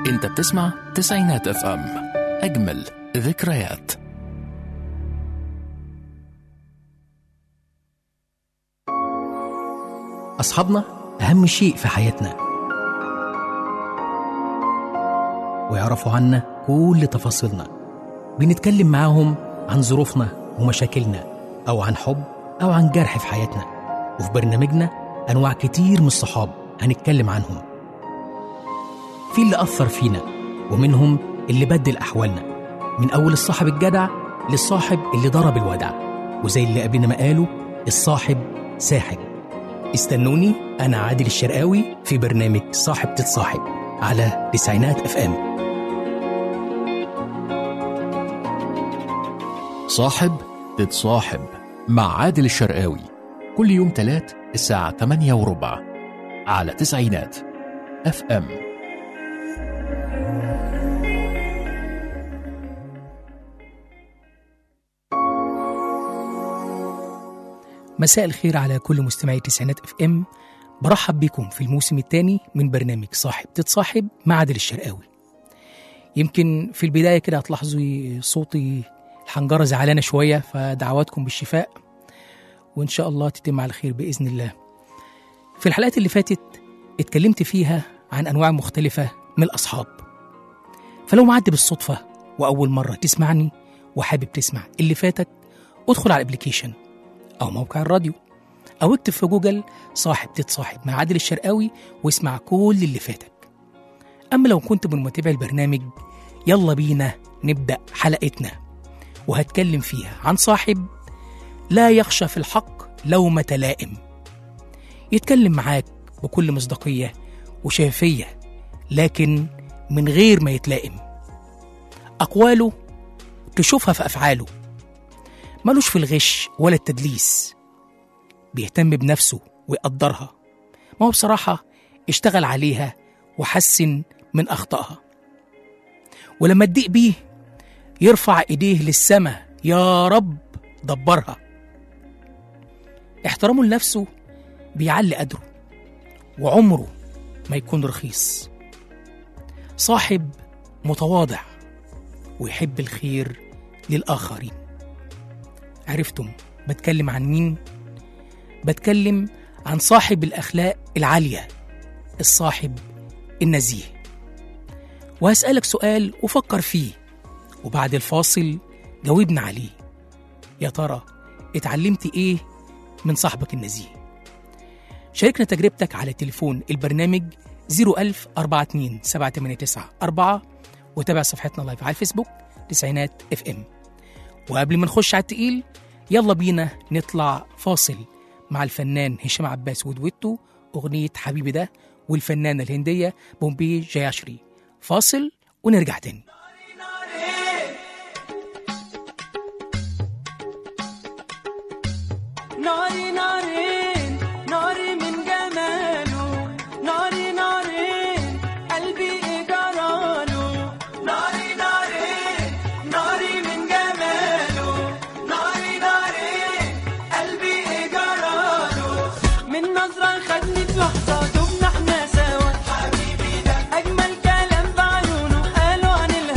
انت بتسمع تسعينات اف ام اجمل ذكريات أصحابنا أهم شيء في حياتنا ويعرفوا عنا كل تفاصيلنا بنتكلم معاهم عن ظروفنا ومشاكلنا أو عن حب أو عن جرح في حياتنا وفي برنامجنا أنواع كتير من الصحاب هنتكلم عنهم في اللي أثر فينا ومنهم اللي بدل أحوالنا من أول الصاحب الجدع للصاحب اللي ضرب الودع وزي اللي قبلنا ما قالوا الصاحب ساحب استنوني أنا عادل الشرقاوي في برنامج صاحب تتصاحب على تسعينات اف ام صاحب تتصاحب مع عادل الشرقاوي كل يوم تلات الساعة 8 وربع على تسعينات اف ام مساء الخير على كل مستمعي تسعينات اف ام برحب بكم في الموسم الثاني من برنامج صاحب تتصاحب مع عادل الشرقاوي يمكن في البداية كده هتلاحظوا صوتي الحنجرة زعلانة شوية فدعواتكم بالشفاء وإن شاء الله تتم على خير بإذن الله في الحلقات اللي فاتت اتكلمت فيها عن أنواع مختلفة من الأصحاب فلو معدي بالصدفة وأول مرة تسمعني وحابب تسمع اللي فاتك ادخل على الابليكيشن أو موقع الراديو أو اكتب في جوجل صاحب تتصاحب مع عادل الشرقاوي واسمع كل اللي فاتك أما لو كنت من متابعي البرنامج يلا بينا نبدأ حلقتنا وهتكلم فيها عن صاحب لا يخشى في الحق لومة لائم يتكلم معاك بكل مصداقية وشفافية لكن من غير ما يتلائم أقواله تشوفها في أفعاله ملوش في الغش ولا التدليس بيهتم بنفسه ويقدرها ما هو بصراحة اشتغل عليها وحسن من أخطائها ولما تضيق بيه يرفع إيديه للسماء يا رب دبرها احترامه لنفسه بيعلي قدره وعمره ما يكون رخيص صاحب متواضع ويحب الخير للآخرين عرفتم بتكلم عن مين؟ بتكلم عن صاحب الأخلاق العالية الصاحب النزيه وهسألك سؤال وفكر فيه وبعد الفاصل جاوبنا عليه يا ترى اتعلمت ايه من صاحبك النزيه شاركنا تجربتك على تليفون البرنامج 01000 42 789 4 وتابع صفحتنا لايف على الفيسبوك تسعينات اف ام وقبل ما نخش على التقيل يلا بينا نطلع فاصل مع الفنان هشام عباس ودويتو أغنية حبيبي ده والفنانة الهندية بومبي جياشري فاصل ونرجع تاني ناري نارين ناري من جماله ناري نارين قلبي إيه جراله ناري نارين ناري من جماله ناري نارين قلبي إيه جراله من نظرة خدني في لحظة دبنا احنا سوا حبيبي ده أجمل كلام بعيونه قالوا عن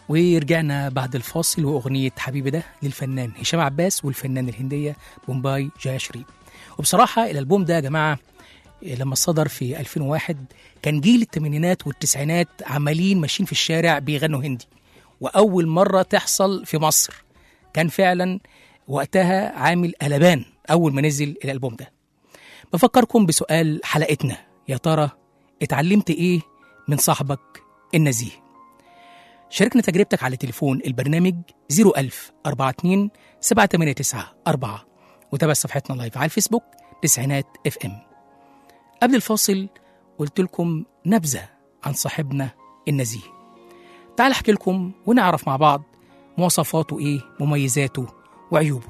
ورجعنا بعد الفاصل وأغنية حبيبي ده للفنان هشام عباس والفنان الهندية بومباي جايا شريف وبصراحة الألبوم ده يا جماعة لما صدر في 2001 كان جيل الثمانينات والتسعينات عمالين ماشيين في الشارع بيغنوا هندي وأول مرة تحصل في مصر كان فعلا وقتها عامل قلبان أول ما نزل الألبوم ده بفكركم بسؤال حلقتنا يا ترى اتعلمت إيه من صاحبك النزيه شاركنا تجربتك على تليفون البرنامج 01000 42 789 4 وتابع صفحتنا لايف على الفيسبوك تسعينات اف ام قبل الفاصل قلت لكم نبذة عن صاحبنا النزيه تعال احكي لكم ونعرف مع بعض مواصفاته ايه مميزاته وعيوبه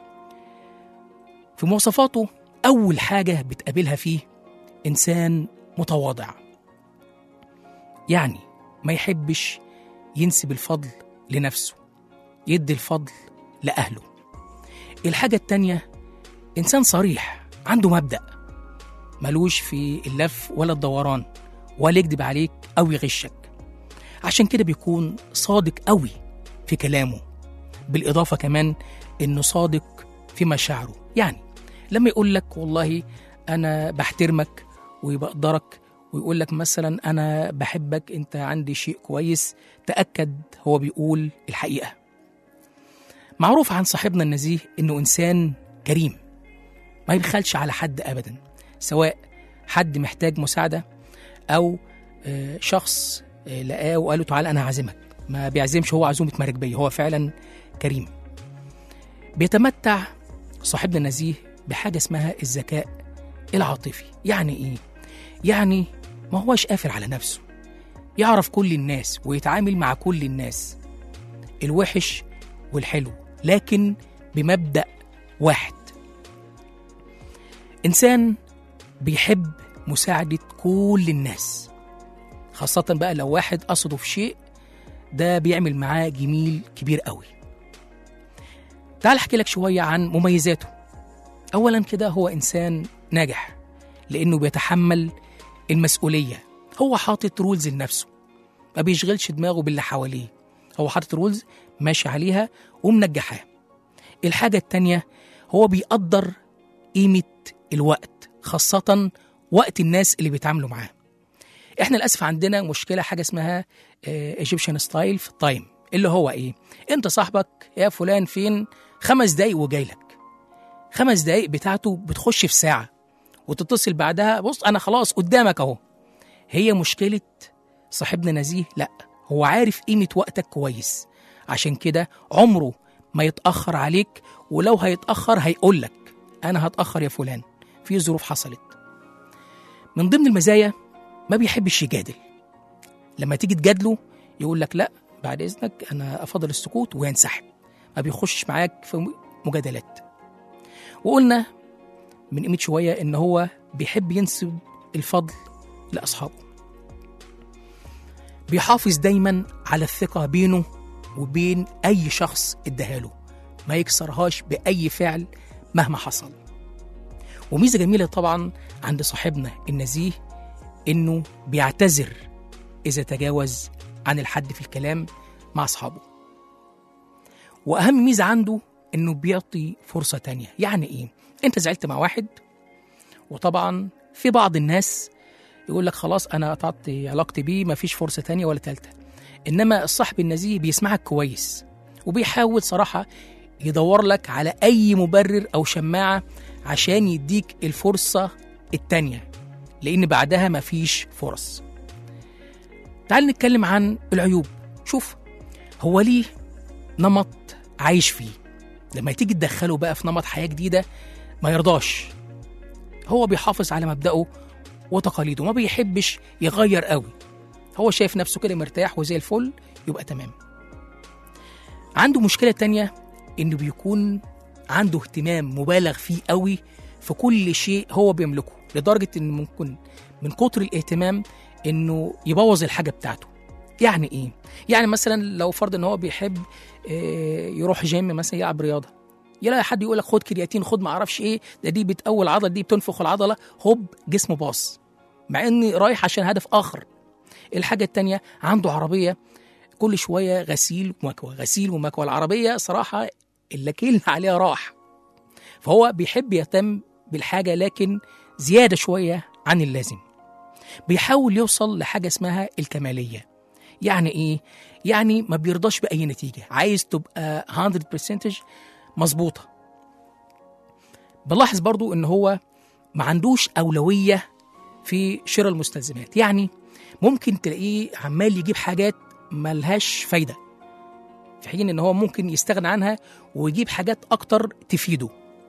في مواصفاته أول حاجة بتقابلها فيه إنسان متواضع يعني ما يحبش ينسب الفضل لنفسه يدي الفضل لأهله الحاجة التانية إنسان صريح عنده مبدأ ملوش في اللف ولا الدوران ولا يكذب عليك أو يغشك عشان كده بيكون صادق قوي في كلامه بالإضافة كمان إنه صادق في مشاعره يعني لما يقول لك والله أنا بحترمك وبقدرك ويقول لك مثلا أنا بحبك أنت عندي شيء كويس تأكد هو بيقول الحقيقة معروف عن صاحبنا النزيه إنه إنسان كريم ما يبخلش على حد أبدا سواء حد محتاج مساعدة أو آه، شخص آه، لقاه وقال له تعالى أنا هعزمك ما بيعزمش هو عزومة مراكبية هو فعلا كريم بيتمتع صاحبنا النزيه بحاجة اسمها الذكاء العاطفي يعني إيه؟ يعني ما هوش قافل على نفسه يعرف كل الناس ويتعامل مع كل الناس الوحش والحلو لكن بمبدأ واحد إنسان بيحب مساعدة كل الناس خاصة بقى لو واحد قصده في شيء ده بيعمل معاه جميل كبير قوي تعال احكي لك شوية عن مميزاته أولا كده هو إنسان ناجح لأنه بيتحمل المسؤولية هو حاطط رولز لنفسه ما بيشغلش دماغه باللي حواليه هو حاطط رولز ماشي عليها ومنجحاه الحاجة التانية هو بيقدر قيمة الوقت خاصة وقت الناس اللي بيتعاملوا معاه احنا للأسف عندنا مشكلة حاجة اسمها ايجيبشن ستايل في التايم اللي هو ايه انت صاحبك يا فلان فين خمس دقايق وجاي لك خمس دقايق بتاعته بتخش في ساعة وتتصل بعدها بص أنا خلاص قدامك أهو هي مشكلة صاحبنا نزيه لأ هو عارف قيمة وقتك كويس عشان كده عمره ما يتأخر عليك ولو هيتأخر هيقول لك أنا هتأخر يا فلان في ظروف حصلت من ضمن المزايا ما بيحبش يجادل لما تيجي تجادله يقول لك لا بعد إذنك أنا أفضل السكوت وينسحب ما بيخشش معاك في مجادلات وقلنا من قيمة شوية إن هو بيحب ينسب الفضل لأصحابه بيحافظ دايما على الثقة بينه وبين أي شخص اداها له ما يكسرهاش بأي فعل مهما حصل وميزة جميلة طبعا عند صاحبنا النزيه إنه بيعتذر إذا تجاوز عن الحد في الكلام مع أصحابه وأهم ميزة عنده إنه بيعطي فرصة تانية يعني إيه؟ أنت زعلت مع واحد وطبعا في بعض الناس يقول لك خلاص أنا قطعت علاقتي بيه مفيش فرصة تانية ولا تالتة إنما الصاحب النزيه بيسمعك كويس وبيحاول صراحة يدور لك على أي مبرر أو شماعة عشان يديك الفرصة التانية لأن بعدها مفيش فرص تعال نتكلم عن العيوب شوف هو ليه نمط عايش فيه لما تيجي تدخله بقى في نمط حياة جديدة ما يرضاش هو بيحافظ على مبدأه وتقاليده ما بيحبش يغير قوي هو شايف نفسه كده مرتاح وزي الفل يبقى تمام عنده مشكلة تانية إنه بيكون عنده اهتمام مبالغ فيه قوي في كل شيء هو بيملكه لدرجة إنه ممكن من كتر الاهتمام إنه يبوظ الحاجة بتاعته يعني إيه؟ يعني مثلا لو فرض إن هو بيحب آه، يروح جيم مثلا يلعب رياضة يلاقي حد يقول لك خد كرياتين خد ما اعرفش ايه ده دي بتقوي العضله دي بتنفخ العضله هوب جسمه باص مع اني رايح عشان هدف اخر الحاجه التانية عنده عربيه كل شويه غسيل ومكوى غسيل ومكوى العربيه صراحه اللي كلنا عليها راح فهو بيحب يهتم بالحاجه لكن زياده شويه عن اللازم بيحاول يوصل لحاجه اسمها الكماليه يعني ايه يعني ما بيرضاش باي نتيجه عايز تبقى 100% مظبوطه بلاحظ برضو ان هو ما عندوش اولويه في شراء المستلزمات يعني ممكن تلاقيه عمال يجيب حاجات ملهاش فايده في حين ان هو ممكن يستغنى عنها ويجيب حاجات اكتر تفيده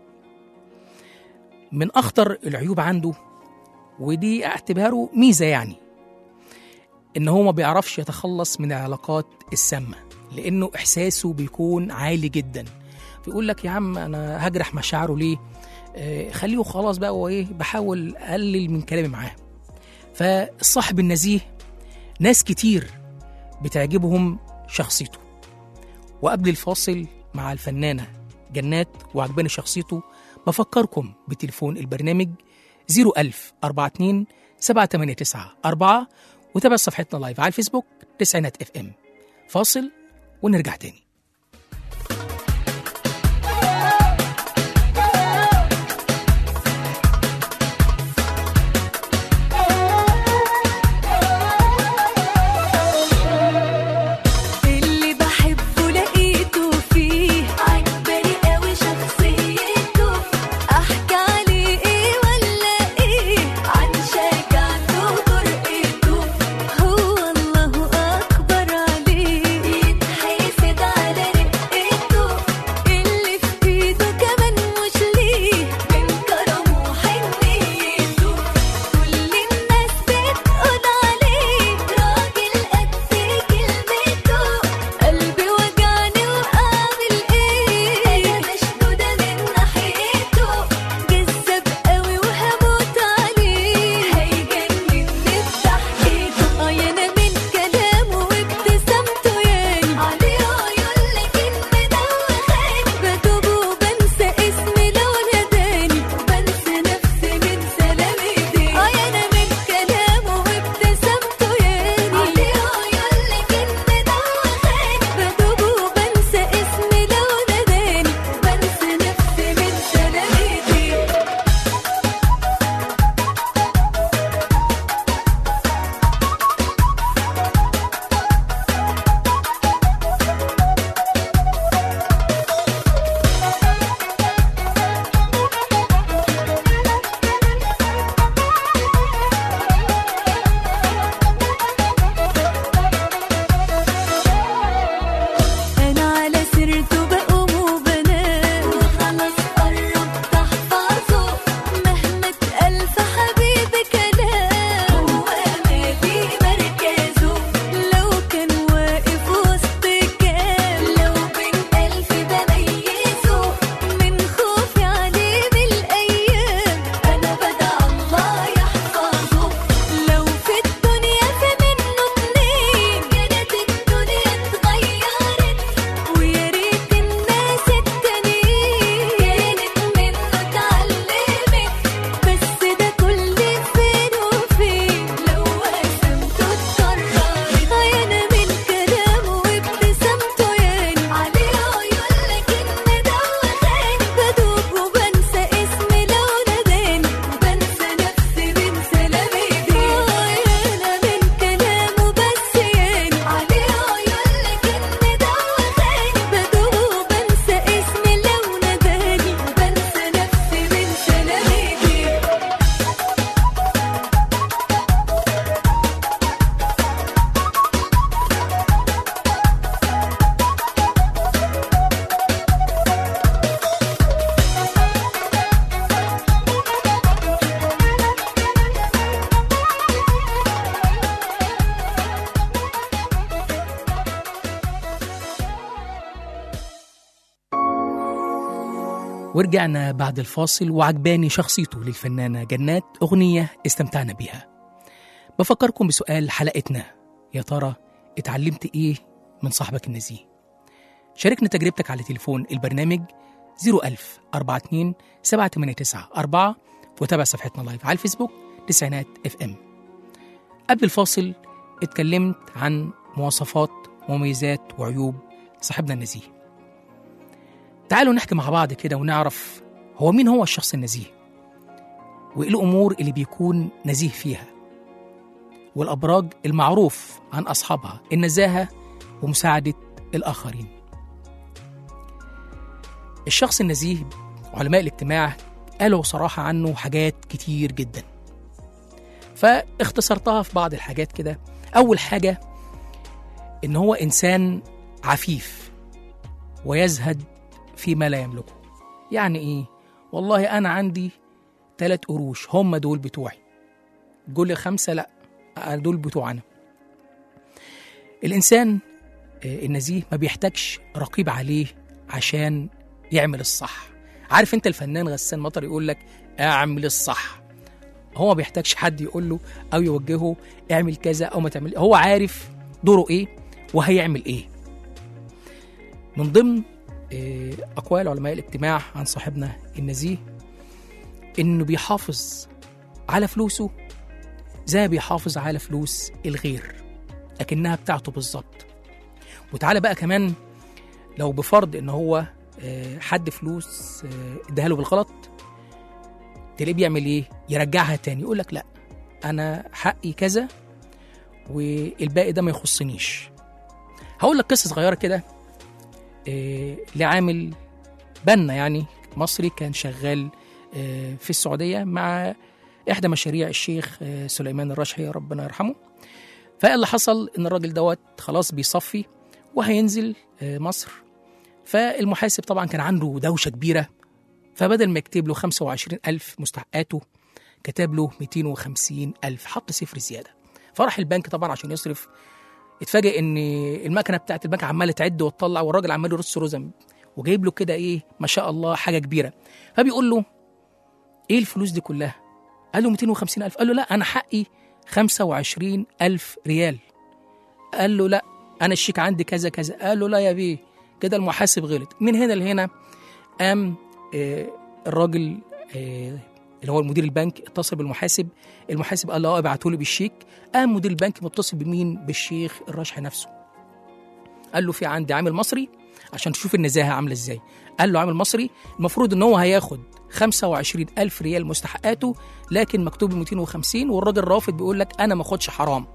من اخطر العيوب عنده ودي اعتبره ميزه يعني ان هو ما بيعرفش يتخلص من العلاقات السامه لانه احساسه بيكون عالي جدا بيقول لك يا عم انا هجرح مشاعره ليه آه خليه خلاص بقى هو ايه بحاول اقلل من كلامي معاه فالصاحب النزيه ناس كتير بتعجبهم شخصيته وقبل الفاصل مع الفنانة جنات وعجباني شخصيته بفكركم بتليفون البرنامج 01000 42 789 4 وتابع صفحتنا لايف على الفيسبوك تسعينات اف ام فاصل ونرجع تاني اللي بحبه لقيته فيه عجباني قوي شخصيته احكي عليه ايه ولا ايه عن شجاعته وجرأته هو الله اكبر عليه يتحسد على رقته اللي في ايده كمان مش ليه من كرمه وحنيته كل الناس بتقول عليه راجل قد كلمته قلبي وجعني واعمل ايه انا مشدودة من ناحيته جذاب قوي وهموت عليه هيجنني بضحكته اه يا انا من كلامه وابتسامته يعني عليه عيون لكن مدوخاني بدوب وبنسى اسمي لو ناداني بنسى نفسي من سلام ايديه اه يا انا من كلامه وابتسامته يعني عليه عيون لكن مدوخاني بدوب وبنسى اسمي لو ناداني بنسى نفسي من سلام ايديه انا على سيرته بقوم وبنام وخلاص قربت احفظه مهما اتقال في حبيبي كلام هو امالي مركزه لو كان واقف وسط كام لو بين الف بميزه من خوفي عليه بالايام انا بدع الله يحفظه لو في الدنيا في منه اتنين كانت الدنيا اتغيرت ويا ريت الناس التانيين كانت منه اتعلمت بس ده كل فين وفين لو قسمته اتكررت انا من كلامه وابتسامته يعني عليه عيون لكن مدوخاني بدوب وبنسى اسمي لو ناداني بنسى نفسي من سلام ايديه انا من كلامه بس يعني عليه عيون لكن مدوخاني بدوب وبنسى اسمي لو ناداني بنسى نفسي من سلام ايديه ورجعنا بعد الفاصل وعجباني شخصيته للفنانة جنات أغنية استمتعنا بيها بفكركم بسؤال حلقتنا يا ترى اتعلمت إيه من صاحبك النزيه شاركنا تجربتك على تليفون البرنامج 01000 42 789 4 وتابع صفحتنا لايف على الفيسبوك تسعينات اف ام قبل الفاصل اتكلمت عن مواصفات ومميزات وعيوب صاحبنا النزيه تعالوا نحكي مع بعض كده ونعرف هو مين هو الشخص النزيه وايه الامور اللي بيكون نزيه فيها والابراج المعروف عن اصحابها النزاهه ومساعده الاخرين الشخص النزيه علماء الاجتماع قالوا صراحه عنه حاجات كتير جدا فاختصرتها في بعض الحاجات كده اول حاجه ان هو انسان عفيف ويزهد فيما لا يملكه يعني ايه والله انا عندي ثلاث قروش هم دول بتوعي قول لي خمسه لا دول بتوعنا الانسان آه، النزيه ما بيحتاجش رقيب عليه عشان يعمل الصح عارف انت الفنان غسان مطر يقول لك اعمل الصح هو ما بيحتاجش حد يقول له او يوجهه اعمل كذا او ما تعمل هو عارف دوره ايه وهيعمل ايه من ضمن آه، اقوال علماء الاجتماع عن صاحبنا النزيه انه بيحافظ على فلوسه زي ما بيحافظ على فلوس الغير لكنها بتاعته بالظبط وتعالى بقى كمان لو بفرض ان هو آه، حد فلوس آه، اداها له بالغلط تلاقيه بيعمل ايه يرجعها تاني يقول لك لا انا حقي كذا والباقي ده ما يخصنيش هقول لك قصه صغيره كده آه، لعامل بنا يعني مصري كان شغال آه، في السعوديه مع احدى مشاريع الشيخ آه، سليمان الرشحي ربنا يرحمه فاللي حصل ان الراجل دوت خلاص بيصفي وهينزل آه، مصر فالمحاسب طبعا كان عنده دوشه كبيره فبدل ما يكتب له 25 ألف مستحقاته كتب له 250 ألف حط صفر زيادة فراح البنك طبعا عشان يصرف اتفاجئ ان المكنه بتاعت البنك عماله تعد وتطلع والراجل عمال يرص رزم وجايب له كده ايه ما شاء الله حاجه كبيره فبيقول له ايه الفلوس دي كلها قال له 250 ألف قال له لا انا حقي 25 ألف ريال قال له لا انا الشيك عندي كذا كذا قال له لا يا بيه كده المحاسب غلط من هنا لهنا قام آه، الراجل آه، اللي هو مدير البنك اتصل بالمحاسب المحاسب قال له اه ابعته لي بالشيك قام مدير البنك متصل بمين بالشيخ الرشح نفسه قال له في عندي عامل مصري عشان تشوف النزاهه عامله ازاي قال له عامل مصري المفروض ان هو هياخد 25 ألف ريال مستحقاته لكن مكتوب له 250 والراجل رافض بيقول لك انا ما اخدش حرام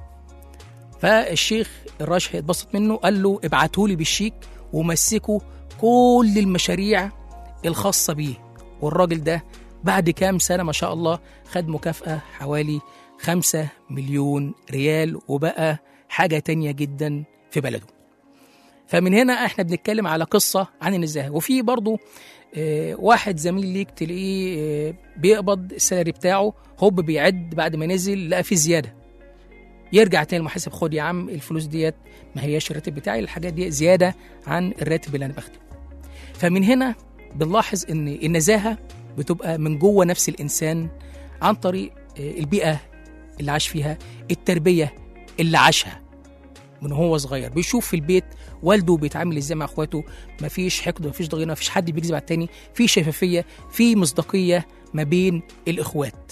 فالشيخ الراشح اتبسط منه قال له ابعته لي بالشيك ومسكه كل المشاريع الخاصة بيه والراجل ده بعد كام سنة ما شاء الله خد مكافأة حوالي خمسة مليون ريال وبقى حاجة تانية جدا في بلده فمن هنا احنا بنتكلم على قصة عن النزاهة وفي برضو آه، واحد زميل ليك تلاقيه آه، بيقبض السالري بتاعه هوب بيعد بعد ما نزل لقى في زيادة يرجع تاني المحاسب خد يا عم الفلوس ديت ما هياش الراتب بتاعي الحاجات دي زيادة عن الراتب اللي أنا باخده فمن هنا بنلاحظ ان النزاهه بتبقى من جوه نفس الانسان عن طريق آه، البيئه اللي عاش فيها التربيه اللي عاشها من هو صغير بيشوف في البيت والده بيتعامل ازاي مع اخواته مفيش حقد مفيش ضغينه مفيش حد بيكذب على التاني في شفافيه في مصداقيه ما بين الاخوات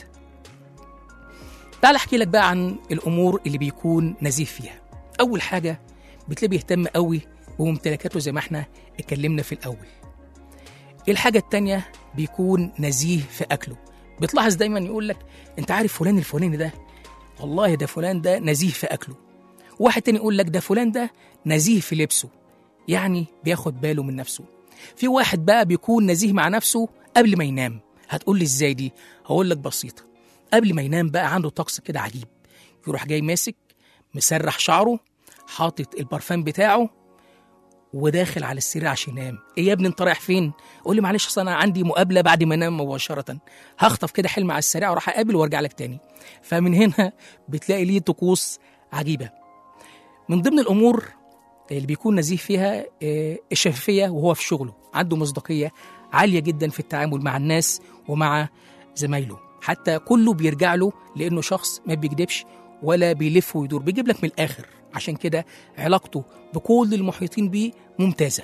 تعال احكي لك بقى عن الامور اللي بيكون نزيه فيها اول حاجه بتلاقيه بيهتم قوي بممتلكاته زي ما احنا اتكلمنا في الاول الحاجة التانية بيكون نزيه في أكله بتلاحظ دايما يقول لك أنت عارف فلان الفلاني ده والله ده فلان ده نزيه في أكله واحد تاني يقول لك ده فلان ده نزيه في لبسه يعني بياخد باله من نفسه في واحد بقى بيكون نزيه مع نفسه قبل ما ينام هتقول لي ازاي دي هقول لك بسيطة قبل ما ينام بقى عنده طقس كده عجيب يروح جاي ماسك مسرح شعره حاطط البرفان بتاعه وداخل على السرير عشان ينام ايه يا ابني انت رايح فين قول لي معلش اصل انا عندي مقابله بعد ما انام مباشره هخطف كده حلم على السريع واروح اقابل وارجع لك تاني فمن هنا بتلاقي ليه طقوس عجيبه من ضمن الامور اللي بيكون نزيه فيها آه، الشفافيه وهو في شغله عنده مصداقيه عاليه جدا في التعامل مع الناس ومع زمايله حتى كله بيرجع له لانه شخص ما بيكذبش ولا بيلف ويدور بيجيب لك من الاخر عشان كده علاقته بكل المحيطين بيه ممتازه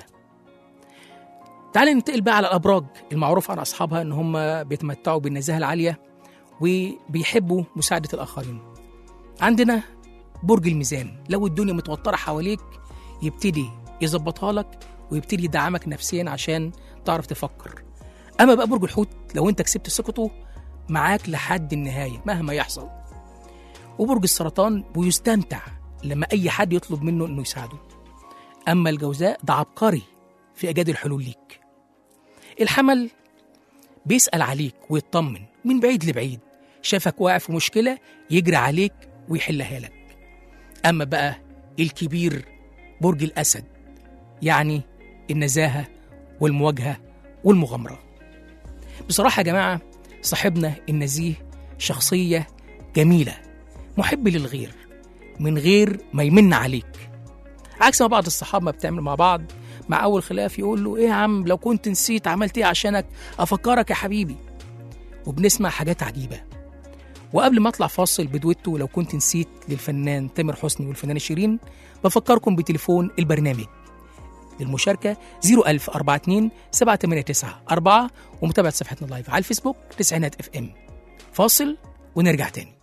تعال ننتقل بقى على الابراج المعروف عن اصحابها ان هم بيتمتعوا بالنزاهه العاليه وبيحبوا مساعده الاخرين عندنا برج الميزان لو الدنيا متوتره حواليك يبتدي يظبطها لك ويبتدي يدعمك نفسيا عشان تعرف تفكر اما بقى برج الحوت لو انت كسبت ثقته معاك لحد النهايه مهما يحصل وبرج السرطان بيستمتع لما اي حد يطلب منه انه يساعده اما الجوزاء ده عبقري في ايجاد الحلول ليك الحمل بيسال عليك ويطمن من بعيد لبعيد شافك واقع في مشكله يجري عليك ويحلها لك اما بقى الكبير برج الاسد يعني النزاهه والمواجهه والمغامره بصراحه يا جماعه صاحبنا النزيه شخصيه جميله محب للغير من غير ما يمن عليك عكس ما بعض الصحاب ما بتعمل مع بعض مع اول خلاف يقول له ايه يا عم لو كنت نسيت عملت ايه عشانك افكرك يا حبيبي وبنسمع حاجات عجيبه وقبل ما اطلع فاصل بدويتو لو كنت نسيت للفنان تامر حسني والفنانه شيرين بفكركم بتليفون البرنامج للمشاركة 01042 789 4 ومتابعة صفحتنا لايف على الفيسبوك تسعينات اف ام فاصل ونرجع تاني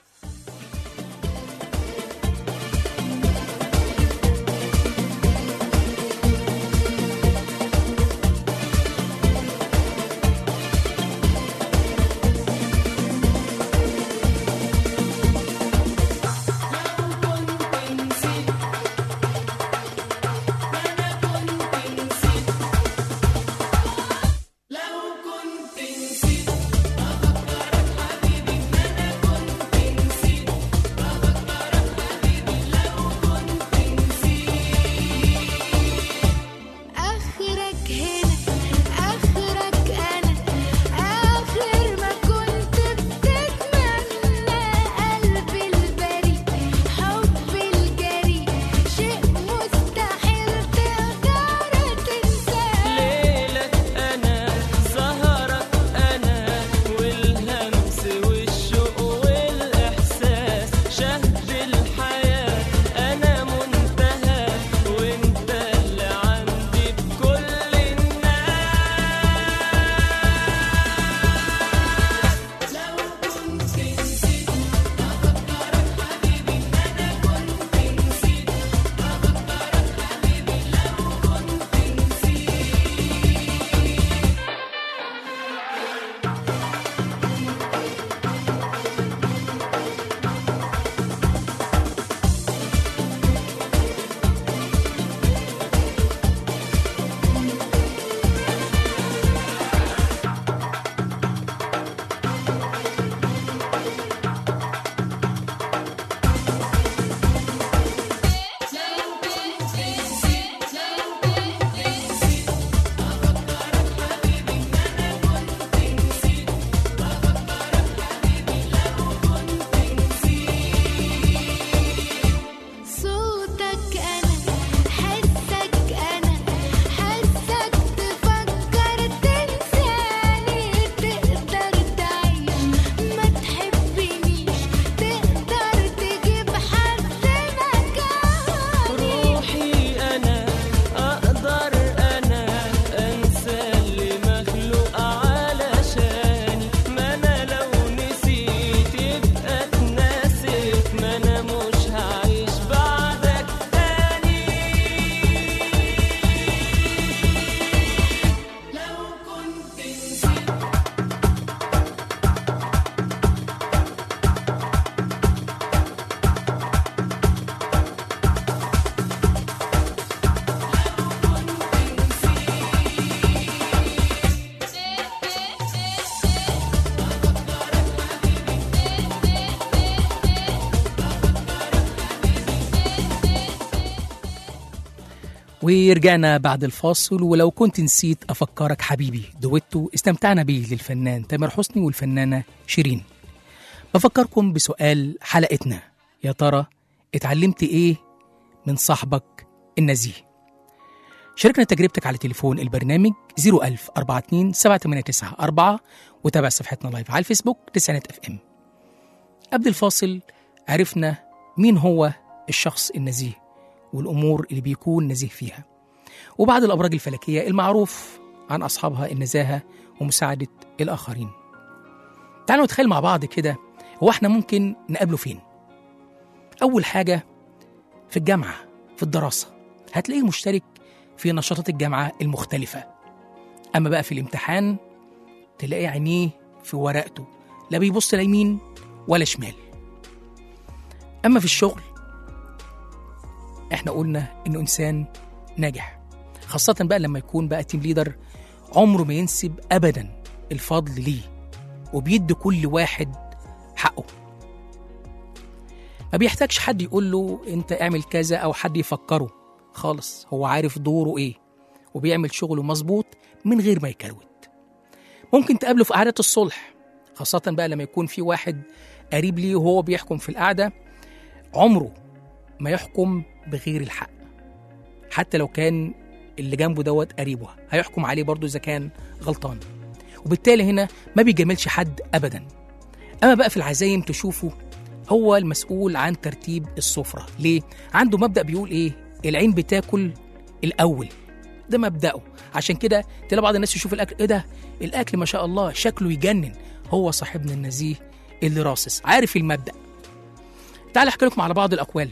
آخرك هنا آخرك أنا آخر ما كنت بتتمنى قلبي البريء حبي الجريء شيء مستحيل تقدر تنساه ليلك أنا سهرك أنا والهمس والشوق والإحساس شهد الحياة أنا منتهى وأنت اللي عندي بكل الناس لو كنت نسيت أفكرك حبيبي إن أنا كنت نسيت أفكرك حبيبي لو كنت نسيت صوتك أنا حسك أنا حسك تفكر تنساني تقدر تعيش ما تحبنيش تقدر تجيب حد مكاني روحي أنا أقدر أنا أنسى اللي مخلوق علشاني ما أنا لو نسيت يبقى اتنست ما أنا مش هعيش بعدك تاني لو كنت نسيت ورجعنا بعد الفاصل ولو كنت نسيت أفكرك حبيبي دويتو استمتعنا بيه للفنان تامر حسني والفنانة شيرين بفكركم بسؤال حلقتنا يا ترى اتعلمت ايه من صاحبك النزيه شاركنا تجربتك على تليفون البرنامج 01000 42 789 4 وتابع صفحتنا لايف على الفيسبوك تسعينات اف ام قبل الفاصل عرفنا مين هو الشخص النزيه والأمور اللي بيكون نزيه فيها وبعد الأبراج الفلكية المعروف عن أصحابها النزاهة ومساعدة الآخرين تعالوا نتخيل مع بعض كده هو احنا ممكن نقابله فين أول حاجة في الجامعة في الدراسة هتلاقيه مشترك في نشاطات الجامعة المختلفة أما بقى في الامتحان تلاقي عينيه في ورقته لا بيبص لا يمين ولا شمال أما في الشغل احنا قلنا انه انسان ناجح خاصة بقى لما يكون بقى تيم ليدر عمره ما ينسب ابدا الفضل ليه وبيدي كل واحد حقه ما بيحتاجش حد يقول له انت اعمل كذا او حد يفكره خالص هو عارف دوره ايه وبيعمل شغله مظبوط من غير ما يكروت ممكن تقابله في قعدات الصلح خاصة بقى لما يكون في واحد قريب ليه وهو بيحكم في القعدة عمره ما يحكم بغير الحق حتى لو كان اللي جنبه دوت قريبه هيحكم عليه برضه اذا كان غلطان وبالتالي هنا ما بيجاملش حد ابدا اما بقى في العزايم تشوفه هو المسؤول عن ترتيب السفره ليه عنده مبدا بيقول ايه العين بتاكل الاول ده مبدأه عشان كده تلاقي بعض الناس يشوف الاكل ايه ده الاكل ما شاء الله شكله يجنن هو صاحبنا النزيه اللي راصص عارف المبدأ تعال احكي لكم على بعض الاقوال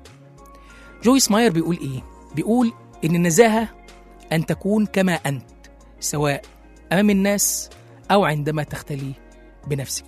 جويس ماير بيقول ايه بيقول ان النزاهه ان تكون كما انت سواء امام الناس او عندما تختلي بنفسك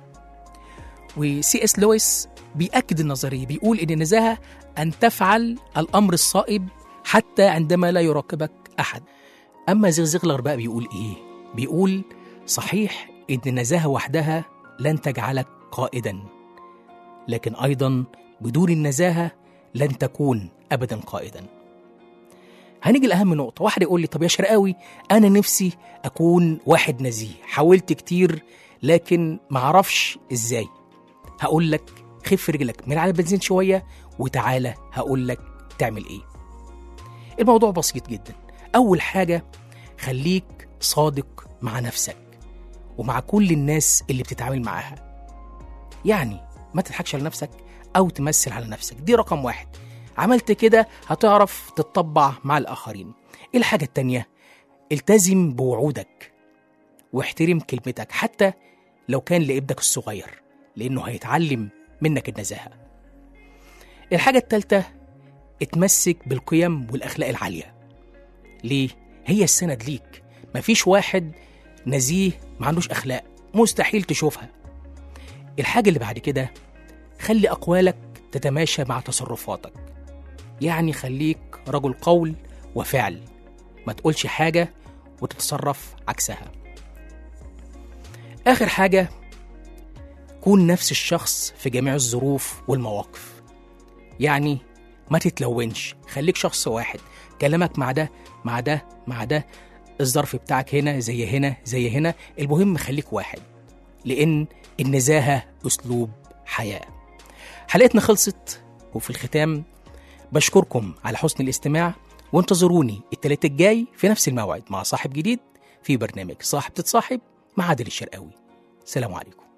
وسي اس لويس بيأكد النظريه بيقول ان النزاهه ان تفعل الامر الصائب حتى عندما لا يراقبك احد اما زغزغلر بقى بيقول ايه بيقول صحيح ان النزاهه وحدها لن تجعلك قائدا لكن ايضا بدون النزاهه لن تكون ابدا قائدا هنيجي لاهم نقطه واحد يقول لي طب يا شرقاوي انا نفسي اكون واحد نزيه حاولت كتير لكن ما اعرفش ازاي هقول لك خف رجلك من على البنزين شويه وتعالى هقول لك تعمل ايه الموضوع بسيط جدا اول حاجه خليك صادق مع نفسك ومع كل الناس اللي بتتعامل معاها يعني ما تضحكش على نفسك او تمثل على نفسك دي رقم واحد عملت كده هتعرف تتطبع مع الاخرين ايه الحاجه التانيه التزم بوعودك واحترم كلمتك حتى لو كان لابنك الصغير لانه هيتعلم منك النزاهه الحاجه التالته اتمسك بالقيم والاخلاق العاليه ليه هي السند ليك مفيش واحد نزيه ما عندوش اخلاق مستحيل تشوفها الحاجه اللي بعد كده خلي أقوالك تتماشى مع تصرفاتك يعني خليك رجل قول وفعل ما تقولش حاجة وتتصرف عكسها آخر حاجة كون نفس الشخص في جميع الظروف والمواقف يعني ما تتلونش خليك شخص واحد كلامك مع ده مع ده مع ده الظرف بتاعك هنا زي هنا زي هنا المهم خليك واحد لأن النزاهة أسلوب حياة حلقتنا خلصت وفي الختام بشكركم على حسن الاستماع وانتظروني التلات الجاي في نفس الموعد مع صاحب جديد في برنامج صاحب تتصاحب مع عادل الشرقاوي سلام عليكم